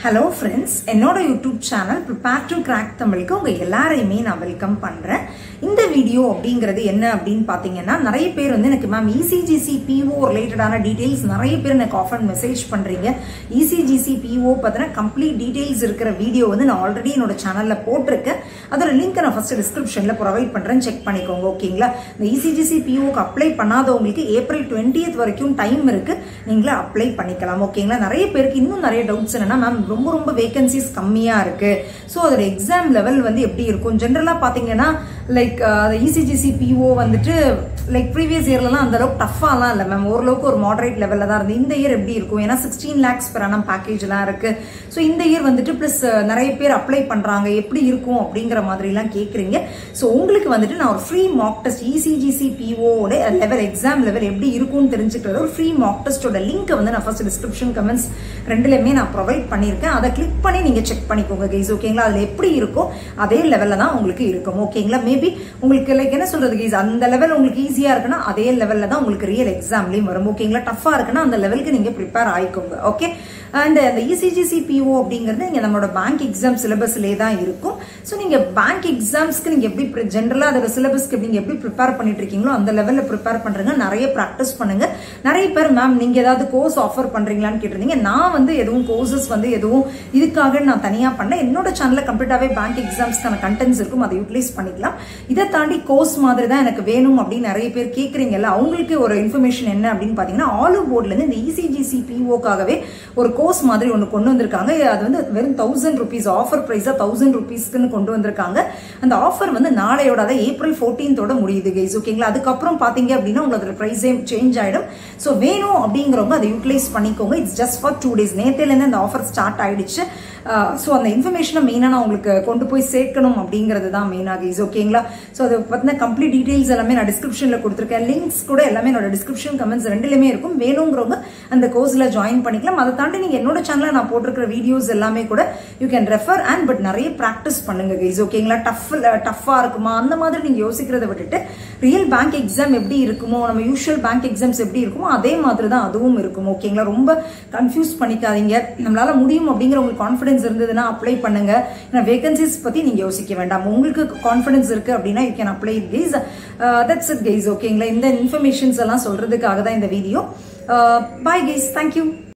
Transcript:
hello friends என்னோட YouTube channel prepare to crack தமிழுக்கு உங்கள் எல்லாரையுமே நான் வெல்கம் பண்ணுறேன் இந்த வீடியோ அப்படிங்கிறது என்ன அப்படின்னு பார்த்தீங்கன்னா நிறைய பேர் வந்து எனக்கு மேம் இசிஜிசி பிஓ ரிலேட்டடான டீட்டெயில்ஸ் நிறைய பேர் எனக்கு ஆஃபர் மெசேஜ் பண்ணுறீங்க இசிஜிசி பிஓ பார்த்தீங்கன்னா கம்ப்ளீட் டீட்டெயில்ஸ் இருக்கிற வீடியோ வந்து நான் ஆல்ரெடி என்னோட சேனலில் போட்டிருக்கேன் அதோட லிங்க் நான் ஃபர்ஸ்ட் டிஸ்கிரிப்ஷனில் ப்ரொவைட் பண்ணுறேன் செக் பண்ணிக்கோங்க ஓகேங்களா இந்த இசிஜிசி பிஓக்கு அப்ளை பண்ணாதவங்களுக்கு ஏப்ரல் டுவெண்ட்டியத் வரைக்கும் டைம் இருக்கு நீங்களே அப்ளை பண்ணிக்கலாம் ஓகேங்களா நிறைய பேருக்கு இன்னும் நிறைய டவுட்ஸ் என்னன்னா மேம் ரொம்ப ரொம்ப வேகன்சிஸ் கம்மியாக இருக்கு ஸோ அதோட எக்ஸாம் லெவல் வந்து எப்படி இருக்கும் ஜென்ரலாக பார்த்தீங்கன்னா லைக் இசிஜிசி பிஓ வந்துட்டு லைக் ப்ரீவியஸ் இயர்லலாம் அந்த அளவுக்கு டஃபாலாம் இல்லை மேம் ஓரளவுக்கு ஒரு மாடரேட் லெவலில் தான் இருந்து இந்த இயர் எப்படி இருக்கும் ஏன்னா சிக்ஸ்டீன் லேக்ஸ் பெர் அனம் பேக்கேஜ்லாம் இருக்கு ஸோ இந்த இயர் வந்துட்டு ப்ளஸ் நிறைய பேர் அப்ளை பண்ணுறாங்க எப்படி இருக்கும் அப்படிங்கிற மாதிரிலாம் கேட்குறீங்க ஸோ உங்களுக்கு வந்துட்டு நான் ஒரு ஃப்ரீ மாக் டெஸ்ட் இசிஜிசி பிஓட லெவல் எக்ஸாம் லெவல் எப்படி இருக்கும்னு தெரிஞ்சுக்கிறது ஒரு ஃப்ரீ மாக் டெஸ்ட்டோட லிங்க் வந்து நான் ஃபர்ஸ்ட் டிஸ்கிரிப்ஷன் கமெண்ட்ஸ் ரெண்டுலையுமே நான் ப்ரொவைட் பண்ணியிருக்கேன் அதை கிளிக் பண்ணி நீங்கள் செக் பண்ணிக்கோங்க கைஸ் ஓகேங்களா அதில் எப்படி இருக்கோ அதே லெவலில் தான் உங்களுக்கு இருக்கும் ஓகேங்களா மேபி உங்களுக்கு லைக் என்ன சொல்றது கைஸ் அந்த லெவல் உங்களுக்கு ஈஸியாக இருக்குன்னா அதே லெவலில் தான் உங்களுக்கு ரியல் எக்ஸாம்லேயும் வரும் ஓகேங்களா டஃப்பாக இருக்குன்னா அந்த லெவலுக்கு நீங்கள் ப்ரிப்பேர் ஆயிக்கோங்க ஓகே அண்ட் அந்த இசிஜிசி பிஓ அப்படிங்கிறது இங்கே நம்மளோட பேங்க் எக்ஸாம் சிலபஸ்லேயே தான் இருக்கும் ஸோ நீங்கள் பேங்க் எக்ஸாம்ஸ்க்கு நீங்கள் எப்படி ஜென்ரலாக அதோட சிலபஸ்க்கு நீங்கள் எப்படி ப்ரிப்பேர் பண்ணிட்டு இருக்கீங்களோ அந்த லெவலில் ப்ரிப்பேர் பண்ணுறங்க நிறைய ப்ராக்டிஸ் பண்ணுங்க நிறைய பேர் மேம் நீங்கள் ஏதாவது கோர்ஸ் ஆஃபர் பண்ணுறீங்களான்னு கேட்டிருந்தீங்க நான் வந்து எதுவும் கோர்சஸ் வந்து எதுவும் இதுக்காக நான் தனியாக பண்ணேன் என்னோட சேனலில் கம்ப்ளீட்டாகவே பேங்க் எக்ஸாம்ஸ்க்கான கண்டென்ட்ஸ் இருக்கும் அதை யூட்டிலைஸ் பண்ணிக்கலாம் இதை தாண்டி கோர்ஸ் மாதிரி தான் எனக்கு வேணும் அப்படின்னு நிறைய பேர் கேட்குறீங்கல்ல அவங்களுக்கு ஒரு இன்ஃபர்மேஷன் என்ன அப்படின்னு பார்த்தீங்கன்னா ஆலு போர்ட்லேருந்து இந்த இசிஜிசி பிஓக்காகவே ஒரு கோர்ஸ் மாதிரி ஒன்று கொண்டு வந்திருக்காங்க அது வந்து வெறும் தௌசண்ட் ருபீஸ் ஆஃபர் ப்ரைஸாக தௌசண்ட் ருபீஸ்க்குன்னு கொண்டு வந்திருக்காங்க அந்த ஆஃபர் வந்து நாளையோட அதாவது ஏப்ரல் ஃபோர்டீன்த்தோட முடியுது கைஸ் ஓகேங்களா அதுக்கப்புறம் பார்த்தீங்க அப்படின்னா உங்களுக்கு அதில் ப்ரைஸே சேஞ்ச் ஆகிடும் ஸோ வேணும் அப்படிங்கிறவங்க அதை யூட்டிலைஸ் பண்ணிக்கோங்க it's just for two days நேற்றுலேருந்து அந்த ஆஃபர் ஸ்டார்ட் ஆயிடுச்சு ஸோ அந்த இன்ஃபர்மேஷனை மெயினாக நான் உங்களுக்கு கொண்டு போய் சேர்க்கணும் அப்படிங்கிறது தான் மெயினாக கைஸ் ஓகேங்களா ஸோ அதை பற்றின கம்ப்ளீட் டீட்டெயில்ஸ் எல்லாமே நான் டிஸ்கிரிப்ஷனில் கொடுத்துருக்கேன் லிங்க்ஸ் கூட எல்லாமே என்னோட டிஸ்கிரிப்ஷன் கமெண்ட்ஸ் ரெண்டுலையுமே இருக்கும் வேணுங்கிறவங்க அந்த கோர்ஸில் ஜாயின் பண்ணிக்கலாம் அதை தாண்டி நீங்கள் என்னோட சேனலில் நான் போட்டிருக்கிற வீடியோஸ் எல்லாமே கூட you can refer and but நிறைய ப்ராக்டிஸ் பண்ணுங்க கைஸ் ஓகேங்களா டஃப் டஃப்பாக இருக்குமா அந்த மாதிரி நீங்கள் யோசிக்கிறத விட்டுட்டு ரியல் பேங்க் எக்ஸாம் எப்படி இருக்குமோ நம்ம யூஷுவல் பேங்க் எக்ஸாம்ஸ் எப்படி இருக்குமோ அதே மாதிரி தான் அதுவும் இருக்கும் ஓகேங்களா ரொம்ப கன்ஃபியூஸ் பண்ணிக்காதீங்க நம்மளால முடியும் அப்படிங்கிற உங்களுக்கு கான்ஃபிடன்ஸ் இருந்ததுன்னா அப்ளை பண்ணுங்க ஏன்னா வேகன்சிஸ் பத்தி நீங்க யோசிக்க வேண்டாம் உங்களுக்கு கான்ஃபிடன்ஸ் இருக்கு அப்படின்னா you can apply guys that's it guys ஓகேங்களா இந்த இன்ஃபர்மேஷன்ஸ் எல்லாம் சொல்றதுக்காக தான் இந்த வீடியோ பாய் கைஸ் தேங்க்யூ